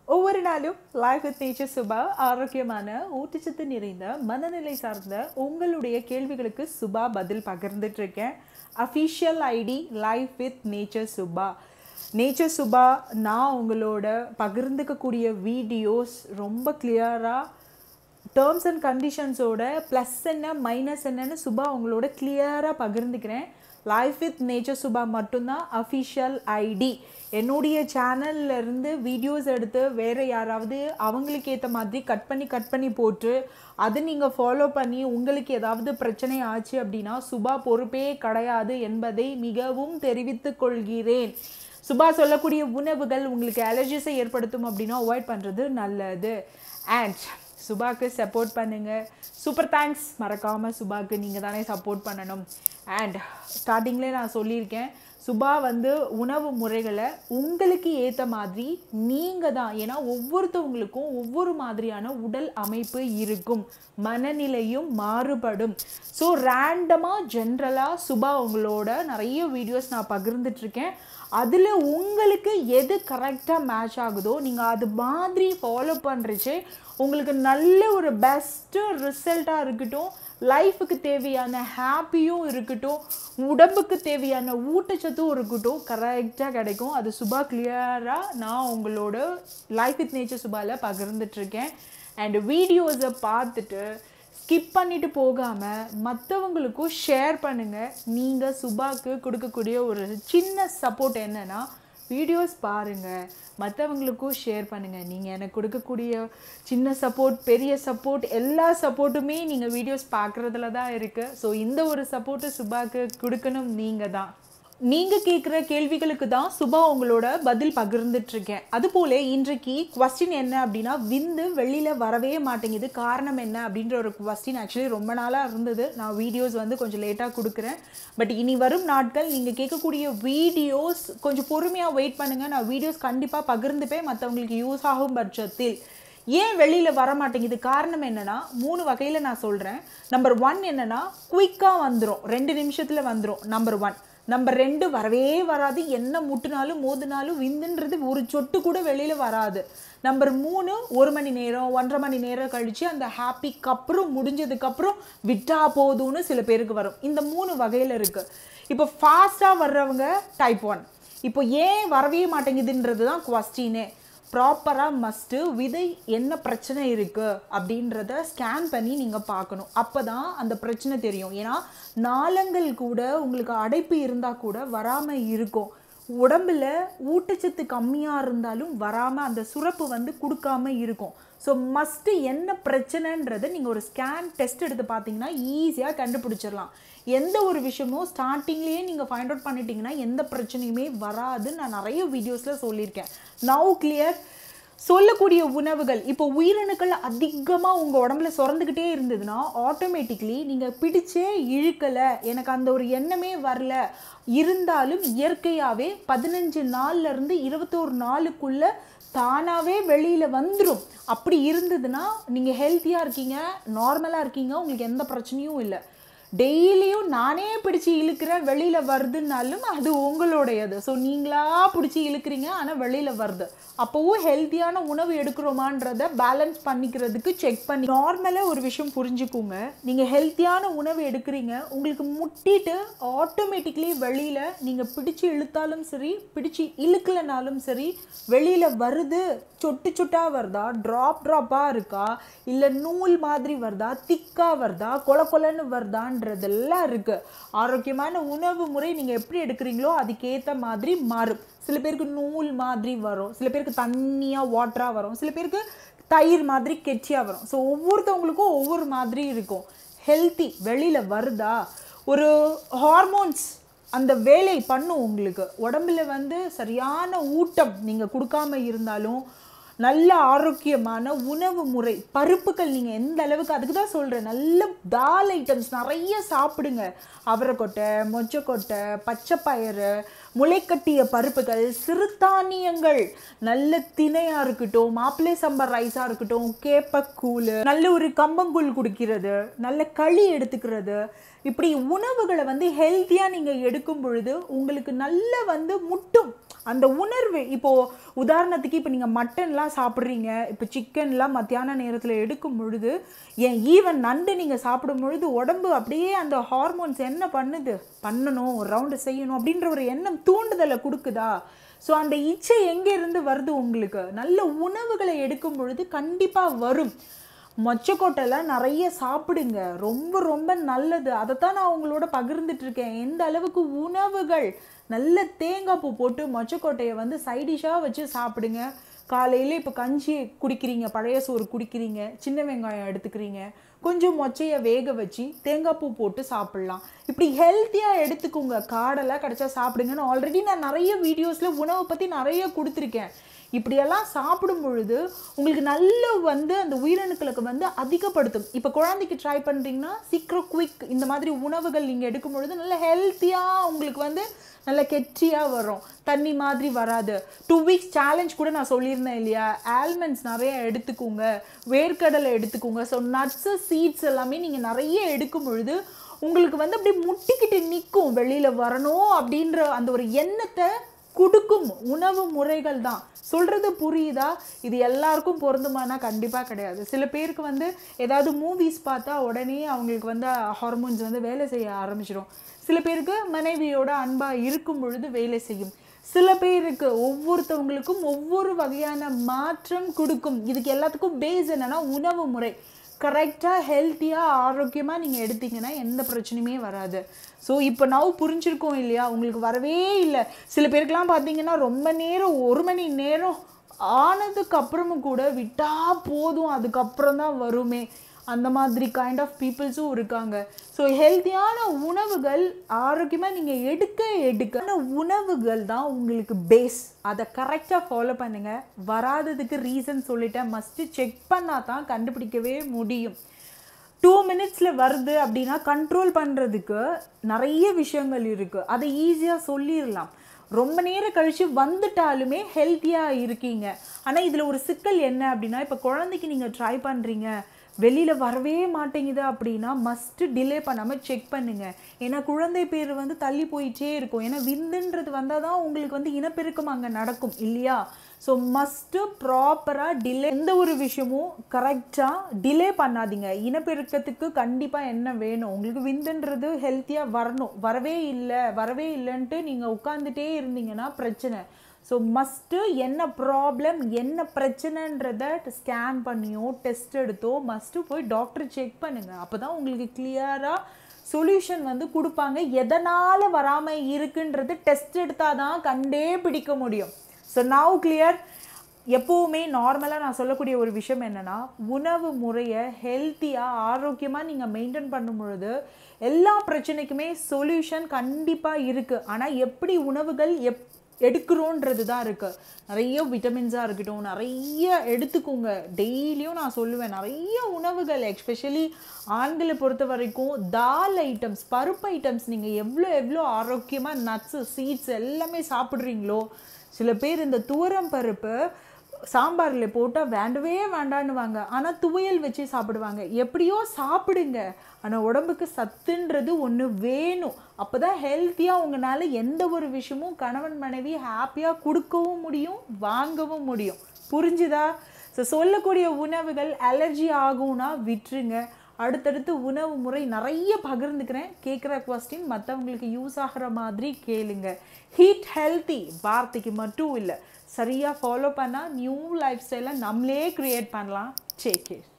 ஒவ்வொரு நாளும் life with nature Subha ஆரோக்கியமான ஊட்டச்சத்து நிறைந்த மனநிலை சார்ந்த உங்களுடைய கேள்விகளுக்கு சுபா பதில் பகிர்ந்துட்டு இருக்கேன் official ID life with nature Subha nature Subha நான் உங்களோட பகிர்ந்துக்கக்கூடிய வீடியோஸ் ரொம்ப கிளியராக டேர்ம்ஸ் அண்ட் கண்டிஷன்ஸோட ப்ளஸ் என்ன மைனஸ் என்னன்னு சுபா உங்களோட கிளியராக பகிர்ந்துக்கிறேன் லைஃப் வித் நேச்சர் சுபா மட்டும்தான் அஃபிஷியல் ஐடி என்னுடைய சேனல்ல இருந்து வீடியோஸ் எடுத்து வேறு யாராவது அவங்களுக்கு ஏற்ற மாதிரி கட் பண்ணி கட் பண்ணி போட்டு அது நீங்கள் ஃபாலோ பண்ணி உங்களுக்கு ஏதாவது பிரச்சனை ஆச்சு அப்படின்னா சுபா பொறுப்பே கிடையாது என்பதை மிகவும் தெரிவித்துக் கொள்கிறேன் சுபா சொல்லக்கூடிய உணவுகள் உங்களுக்கு அலர்ஜிஸை ஏற்படுத்தும் அப்படின்னா அவாய்ட் பண்ணுறது நல்லது அண்ட் சுபாக்கு சப்போர்ட் பண்ணுங்க சூப்பர் தேங்க்ஸ் மறக்காமல் சுபாக்கு நீங்கள் தானே சப்போர்ட் பண்ணணும் அண்ட் ஸ்டார்டிங்லேயே நான் சொல்லியிருக்கேன் சுபா வந்து உணவு முறைகளை உங்களுக்கு ஏற்ற மாதிரி நீங்கள் தான் ஏன்னா ஒவ்வொருத்தவங்களுக்கும் ஒவ்வொரு மாதிரியான உடல் அமைப்பு இருக்கும் மனநிலையும் மாறுபடும் ஸோ ரேண்டமாக ஜென்ரலாக சுபா உங்களோட நிறைய வீடியோஸ் நான் பகிர்ந்துட்டுருக்கேன் அதில் உங்களுக்கு எது கரெக்டாக மேட்ச் ஆகுதோ நீங்கள் அது மாதிரி ஃபாலோ பண்ணுறச்சே உங்களுக்கு நல்ல ஒரு பெஸ்ட்டு ரிசல்ட்டாக இருக்கட்டும் லைஃபுக்கு தேவையான ஹாப்பியும் இருக்கட்டும் உடம்புக்கு தேவையான ஊட்டச்சத்தும் இருக்கட்டும் கரெக்டாக கிடைக்கும் அது சுபா கிளியராக நான் உங்களோட லைஃப் வித் நேச்சர் சுபாவில் பகிர்ந்துட்டுருக்கேன் அண்ட் வீடியோஸை பார்த்துட்டு ஸ்கிப் பண்ணிட்டு போகாமல் மற்றவங்களுக்கும் ஷேர் பண்ணுங்கள் நீங்கள் சுபாக்கு கொடுக்கக்கூடிய ஒரு சின்ன சப்போர்ட் என்னென்னா வீடியோஸ் பாருங்கள் மற்றவங்களுக்கும் ஷேர் பண்ணுங்கள் நீங்கள் எனக்கு கொடுக்கக்கூடிய சின்ன சப்போர்ட் பெரிய சப்போர்ட் எல்லா சப்போர்ட்டுமே நீங்கள் வீடியோஸ் பார்க்குறதுல தான் இருக்குது ஸோ இந்த ஒரு சப்போர்ட்டை சுபாக்கு கொடுக்கணும் நீங்கள் தான் நீங்கள் கேட்குற கேள்விகளுக்கு தான் சுபா உங்களோட பதில் பகிர்ந்துட்டுருக்கேன் அதுபோல் இன்றைக்கு கொஸ்டின் என்ன அப்படின்னா விந்து வெளியில் வரவே மாட்டேங்குது காரணம் என்ன அப்படின்ற ஒரு கொஸ்டின் ஆக்சுவலி ரொம்ப நாளாக இருந்தது நான் வீடியோஸ் வந்து கொஞ்சம் லேட்டாக கொடுக்குறேன் பட் இனி வரும் நாட்கள் நீங்கள் கேட்கக்கூடிய வீடியோஸ் கொஞ்சம் பொறுமையாக வெயிட் பண்ணுங்கள் நான் வீடியோஸ் கண்டிப்பாக பகிர்ந்துப்பேன் மற்றவங்களுக்கு யூஸ் ஆகும் பட்சத்தில் ஏன் வெளியில் வர மாட்டேங்குது காரணம் என்னன்னா மூணு வகையில் நான் சொல்கிறேன் நம்பர் ஒன் என்னன்னா குயிக்காக வந்துடும் ரெண்டு நிமிஷத்தில் வந்துடும் நம்பர் ஒன் நம்பர் ரெண்டு வரவே வராது என்ன முட்டுனாலும் மோதினாலும் விந்துன்றது ஒரு சொட்டு கூட வெளியில் வராது நம்பர் மூணு ஒரு மணி நேரம் ஒன்றரை மணி நேரம் கழித்து அந்த ஹாப்பிக்கு அப்புறம் முடிஞ்சதுக்கப்புறம் விட்டா போதும்னு சில பேருக்கு வரும் இந்த மூணு வகையில் இருக்குது இப்போ ஃபாஸ்ட்டாக வர்றவங்க டைப் ஒன் இப்போ ஏன் வரவே மாட்டேங்குதுன்றது தான் கொஸ்டினே ப்ராப்பராக மஸ்ட்டு விதை என்ன பிரச்சனை இருக்குது அப்படின்றத ஸ்கேன் பண்ணி நீங்கள் பார்க்கணும் அப்போ தான் அந்த பிரச்சனை தெரியும் ஏன்னா நாளங்கள் கூட உங்களுக்கு அடைப்பு இருந்தால் கூட வராமல் இருக்கும் உடம்புல ஊட்டச்சத்து கம்மியாக இருந்தாலும் வராமல் அந்த சுரப்பு வந்து கொடுக்காம இருக்கும் ஸோ மஸ்ட்டு என்ன பிரச்சனைன்றதை நீங்கள் ஒரு ஸ்கேன் டெஸ்ட் எடுத்து பார்த்தீங்கன்னா ஈஸியாக கண்டுபிடிச்சிடலாம் எந்த ஒரு விஷயமும் ஸ்டார்டிங்லேயே நீங்கள் ஃபைண்ட் அவுட் பண்ணிட்டீங்கன்னா எந்த பிரச்சனையுமே வராதுன்னு நான் நிறைய வீடியோஸில் சொல்லியிருக்கேன் நவு கிளியர் சொல்லக்கூடிய உணவுகள் இப்போ உயிரணுக்கள் அதிகமாக உங்கள் உடம்புல சுரந்துக்கிட்டே இருந்ததுன்னா ஆட்டோமேட்டிக்லி நீங்கள் பிடிச்சே இழுக்கலை எனக்கு அந்த ஒரு எண்ணமே வரல இருந்தாலும் இயற்கையாகவே பதினஞ்சு நாள்லேருந்து இருபத்தோரு நாளுக்குள்ளே தானாகவே வெளியில் வந்துடும் அப்படி இருந்ததுன்னா நீங்கள் ஹெல்த்தியாக இருக்கீங்க நார்மலாக இருக்கீங்க உங்களுக்கு எந்த பிரச்சனையும் இல்லை டெய்லியும் நானே பிடிச்சி இழுக்கிறேன் வெளியில் வருதுன்னாலும் அது உங்களுடையது ஸோ நீங்களா பிடிச்சி இழுக்கிறீங்க ஆனால் வெளியில் வருது அப்போவும் ஹெல்த்தியான உணவு எடுக்கிறோமான்றத பேலன்ஸ் பண்ணிக்கிறதுக்கு செக் பண்ணி நார்மலாக ஒரு விஷயம் புரிஞ்சுக்கோங்க நீங்கள் ஹெல்த்தியான உணவு எடுக்கிறீங்க உங்களுக்கு முட்டிட்டு ஆட்டோமேட்டிக்லி வெளியில் நீங்கள் பிடிச்சி இழுத்தாலும் சரி பிடிச்சி இழுக்கலைனாலும் சரி வெளியில் வருது சொட்டு சொட்டாக வருதா ட்ராப் ட்ராப்பாக இருக்கா இல்லை நூல் மாதிரி வருதா திக்காக வருதா கொல கொலன்னு வருதான்றதெல்லாம் இருக்குது ஆரோக்கியமான உணவு முறை நீங்கள் எப்படி எடுக்கிறீங்களோ அதுக்கேற்ற மாதிரி மாறும் சில பேருக்கு நூல் மாதிரி வரும் சில பேருக்கு தண்ணியாக வாட்டராக வரும் சில பேருக்கு தயிர் மாதிரி கெட்டியாக வரும் ஸோ ஒவ்வொருத்தவங்களுக்கும் ஒவ்வொரு மாதிரி இருக்கும் ஹெல்த்தி வெளியில் வருதா ஒரு ஹார்மோன்ஸ் அந்த வேலை பண்ணும் உங்களுக்கு உடம்புல வந்து சரியான ஊட்டம் நீங்கள் கொடுக்காம இருந்தாலும் நல்ல ஆரோக்கியமான உணவு முறை பருப்புகள் நீங்கள் எந்த அளவுக்கு அதுக்கு தான் சொல்கிறேன் நல்ல தால் ஐட்டம்ஸ் நிறைய சாப்பிடுங்க அவரைக்கொட்டை மொச்சக்கொட்டை பச்சைப்பயிறு முளைக்கட்டிய பருப்புகள் சிறுதானியங்கள் நல்ல திணையாக இருக்கட்டும் மாப்பிள்ளை சம்பர் ரைஸாக இருக்கட்டும் கேப்பக்கூழ் நல்ல ஒரு கம்பங்கூழ் குடிக்கிறது நல்ல களி எடுத்துக்கிறது இப்படி உணவுகளை வந்து ஹெல்த்தியாக நீங்கள் எடுக்கும் பொழுது உங்களுக்கு நல்ல வந்து முட்டும் அந்த உணர்வு இப்போ உதாரணத்துக்கு இப்போ நீங்கள் மட்டன்லாம் சாப்பிட்றீங்க இப்போ சிக்கன்லாம் மத்தியான நேரத்தில் எடுக்கும் பொழுது ஏன் ஈவன் நண்டு நீங்கள் சாப்பிடும் பொழுது உடம்பு அப்படியே அந்த ஹார்மோன்ஸ் என்ன பண்ணுது பண்ணணும் ஒரு ரவுண்டு செய்யணும் அப்படின்ற ஒரு எண்ணம் தூண்டுதலை கொடுக்குதா ஸோ அந்த இச்சை எங்கேருந்து வருது உங்களுக்கு நல்ல உணவுகளை எடுக்கும் பொழுது கண்டிப்பாக வரும் மொச்சக்கொட்டைலாம் நிறைய சாப்பிடுங்க ரொம்ப ரொம்ப நல்லது அதைத்தான் நான் உங்களோட பகிர்ந்துட்டு இருக்கேன் எந்த அளவுக்கு உணவுகள் நல்ல தேங்காய் பூ போட்டு மொச்சக்கொட்டையை வந்து சைடிஷாக வச்சு சாப்பிடுங்க காலையில் இப்போ கஞ்சி குடிக்கிறீங்க பழைய சோறு குடிக்கிறீங்க சின்ன வெங்காயம் எடுத்துக்கிறீங்க கொஞ்சம் மொச்சையை வேக வச்சு தேங்காய் பூ போட்டு சாப்பிட்லாம் இப்படி ஹெல்த்தியாக எடுத்துக்கோங்க காடெல்லாம் கிடச்சா சாப்பிடுங்கன்னு ஆல்ரெடி நான் நிறைய வீடியோஸில் உணவை பற்றி நிறைய கொடுத்துருக்கேன் இப்படியெல்லாம் சாப்பிடும் பொழுது உங்களுக்கு நல்ல வந்து அந்த உயிரணுக்களுக்கு வந்து அதிகப்படுத்தும் இப்போ குழந்தைக்கு ட்ரை பண்ணுறீங்கன்னா சீக்கிரம் குயிக் இந்த மாதிரி உணவுகள் நீங்கள் எடுக்கும் பொழுது நல்ல ஹெல்த்தியாக உங்களுக்கு வந்து நல்ல கெட்டியாக வரும் தண்ணி மாதிரி வராது டூ வீக்ஸ் சேலஞ்ச் கூட நான் சொல்லியிருந்தேன் இல்லையா ஆல்மண்ட்ஸ் நிறைய எடுத்துக்கோங்க வேர்க்கடலை எடுத்துக்கோங்க ஸோ நட்ஸு சீட்ஸ் எல்லாமே நீங்கள் நிறைய எடுக்கும் பொழுது உங்களுக்கு வந்து அப்படியே முட்டிக்கிட்டு நிற்கும் வெளியில் வரணும் அப்படின்ற அந்த ஒரு எண்ணத்தை கொடுக்கும் உணவு முறைகள் தான் சொல்கிறது புரியுதா இது எல்லாருக்கும் பொருந்துமானா கண்டிப்பாக கிடையாது சில பேருக்கு வந்து ஏதாவது மூவிஸ் பார்த்தா உடனே அவங்களுக்கு வந்து ஹார்மோன்ஸ் வந்து வேலை செய்ய ஆரம்பிச்சிடும் சில பேருக்கு மனைவியோட அன்பாக இருக்கும் பொழுது வேலை செய்யும் சில பேருக்கு ஒவ்வொருத்தவங்களுக்கும் ஒவ்வொரு வகையான மாற்றம் கொடுக்கும் இதுக்கு எல்லாத்துக்கும் பேஸ் என்னன்னா உணவு முறை கரெக்டாக ஹெல்த்தியாக ஆரோக்கியமாக நீங்கள் எடுத்தீங்கன்னா எந்த பிரச்சனையுமே வராது ஸோ இப்போ நவ் புரிஞ்சிருக்கோம் இல்லையா உங்களுக்கு வரவே இல்லை சில பேருக்குலாம் பார்த்தீங்கன்னா ரொம்ப நேரம் ஒரு மணி நேரம் ஆனதுக்கு அப்புறமும் கூட விட்டா போதும் அதுக்கப்புறம் தான் வருமே அந்த மாதிரி கைண்ட் ஆஃப் பீப்புள்ஸும் இருக்காங்க ஸோ ஹெல்த்தியான உணவுகள் ஆரோக்கியமாக நீங்கள் எடுக்க எடுக்க அந்த உணவுகள் தான் உங்களுக்கு பேஸ் அதை கரெக்டாக ஃபாலோ பண்ணுங்கள் வராததுக்கு ரீசன் சொல்லிட்டேன் மஸ்ட்டு செக் பண்ணால் தான் கண்டுபிடிக்கவே முடியும் டூ மினிட்ஸில் வருது அப்படின்னா கண்ட்ரோல் பண்ணுறதுக்கு நிறைய விஷயங்கள் இருக்குது அதை ஈஸியாக சொல்லிடலாம் ரொம்ப நேரம் கழித்து வந்துட்டாலுமே ஹெல்த்தியாக இருக்கீங்க ஆனால் இதில் ஒரு சிக்கல் என்ன அப்படின்னா இப்போ குழந்தைக்கு நீங்கள் ட்ரை பண்ணுறீங்க வெளியில் வரவே மாட்டேங்குது அப்படின்னா மஸ்ட்டு டிலே பண்ணாமல் செக் பண்ணுங்க ஏன்னா குழந்தை பேர் வந்து தள்ளி போயிட்டே இருக்கும் ஏன்னா விந்துன்றது வந்தால் தான் உங்களுக்கு வந்து இனப்பெருக்கம் அங்கே நடக்கும் இல்லையா ஸோ மஸ்ட்டு ப்ராப்பராக டிலே எந்த ஒரு விஷயமும் கரெக்டாக டிலே பண்ணாதீங்க இனப்பெருக்கத்துக்கு கண்டிப்பாக என்ன வேணும் உங்களுக்கு விந்துன்றது ஹெல்த்தியாக வரணும் வரவே இல்லை வரவே இல்லைன்ட்டு நீங்கள் உட்காந்துட்டே இருந்தீங்கன்னா பிரச்சனை ஸோ மஸ்ட்டு என்ன ப்ராப்ளம் என்ன பிரச்சனைன்றத ஸ்கேன் பண்ணியோ டெஸ்ட் எடுத்தோ மஸ்ட்டு போய் டாக்டர் செக் பண்ணுங்கள் அப்போ தான் உங்களுக்கு கிளியராக சொல்யூஷன் வந்து கொடுப்பாங்க எதனால் வராமல் இருக்குன்றது டெஸ்ட் எடுத்தால் தான் கண்டே பிடிக்க முடியும் ஸோ நவ் கிளியர் எப்போவுமே நார்மலாக நான் சொல்லக்கூடிய ஒரு விஷயம் என்னென்னா உணவு முறையை ஹெல்த்தியாக ஆரோக்கியமாக நீங்கள் மெயின்டைன் பண்ணும் பொழுது எல்லா பிரச்சனைக்குமே சொல்யூஷன் கண்டிப்பாக இருக்குது ஆனால் எப்படி உணவுகள் எப் எடுக்கிறோன்றது தான் இருக்குது நிறைய விட்டமின்ஸாக இருக்கட்டும் நிறைய எடுத்துக்கோங்க டெய்லியும் நான் சொல்லுவேன் நிறைய உணவுகள் எஸ்பெஷலி ஆண்களை பொறுத்த வரைக்கும் தால் ஐட்டம்ஸ் பருப்பு ஐட்டம்ஸ் நீங்கள் எவ்வளோ எவ்வளோ ஆரோக்கியமாக நட்ஸு சீட்ஸ் எல்லாமே சாப்பிட்றீங்களோ சில பேர் இந்த தூரம் பருப்பு சாம்பாரில் போட்டால் வேண்டவே வேண்டான்னுவாங்க ஆனால் துவையல் வச்சு சாப்பிடுவாங்க எப்படியோ சாப்பிடுங்க ஆனால் உடம்புக்கு சத்துன்றது ஒன்று வேணும் அப்போ தான் ஹெல்த்தியாக உங்களால் எந்த ஒரு விஷயமும் கணவன் மனைவி ஹாப்பியாக கொடுக்கவும் முடியும் வாங்கவும் முடியும் புரிஞ்சுதா ஸோ சொல்லக்கூடிய உணவுகள் அலர்ஜி ஆகும்னா விட்டுருங்க அடுத்தடுத்து உணவு முறை நிறைய பகிர்ந்துக்கிறேன் கேட்குற கொஸ்டின் மற்றவங்களுக்கு யூஸ் ஆகிற மாதிரி கேளுங்க ஹீட் ஹெல்த்தி வார்த்தைக்கு மட்டும் இல்லை சரியாக ஃபாலோ பண்ணால் நியூ லைஃப் ஸ்டைலை நம்மளே க்ரியேட் பண்ணலாம் டேக் கேர்